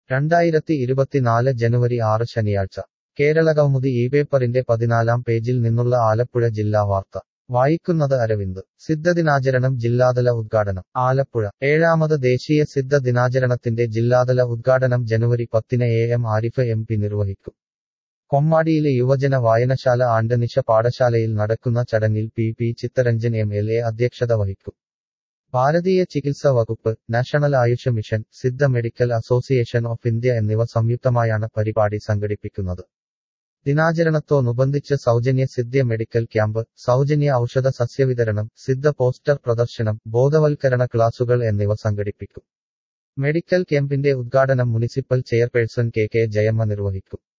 രണ്ടായിരത്തി ഇരുപത്തിനാല് ജനുവരി ആറ് ശനിയാഴ്ച കേരളകൗമുദി ഈ പേപ്പറിന്റെ പതിനാലാം പേജിൽ നിന്നുള്ള ആലപ്പുഴ ജില്ലാ വാർത്ത വായിക്കുന്നത് അരവിന്ദ് സിദ്ധദിനാചരണം ജില്ലാതല ഉദ്ഘാടനം ആലപ്പുഴ ഏഴാമത് ദേശീയ സിദ്ധ ദിനാചരണത്തിന്റെ ജില്ലാതല ഉദ്ഘാടനം ജനുവരി പത്തിന് A M Arif M P നിർവഹിക്കും കൊമ്മാടിയിലെ യുവജന വായനശാല ആണ്ടനിശ പാഠശാലയിൽ നടക്കുന്ന ചടങ്ങിൽ P P Chittaranjan M L A അധ്യക്ഷത വഹിക്കും ഭാരതീയ ചികിത്സാ വകുപ്പ് national AYUSH mission Siddha medical association of India എന്നിവ സംയുക്തമായാണ് പരിപാടി സംഘടിപ്പിക്കുന്നത് ദിനാചരണത്തോടനുബന്ധിച്ച് സൗജന്യ സിദ്ധ്യ മെഡിക്കൽ ക്യാമ്പ് സൗജന്യ ഔഷധ സസ്യവിതരണം സിദ്ധ പോസ്റ്റർ പ്രദർശനം ബോധവൽക്കരണ ക്ലാസുകൾ എന്നിവ സംഘടിപ്പിക്കും മെഡിക്കൽ ക്യാമ്പിന്റെ ഉദ്ഘാടനം municipal chairperson K K Jayamma നിർവഹിക്കും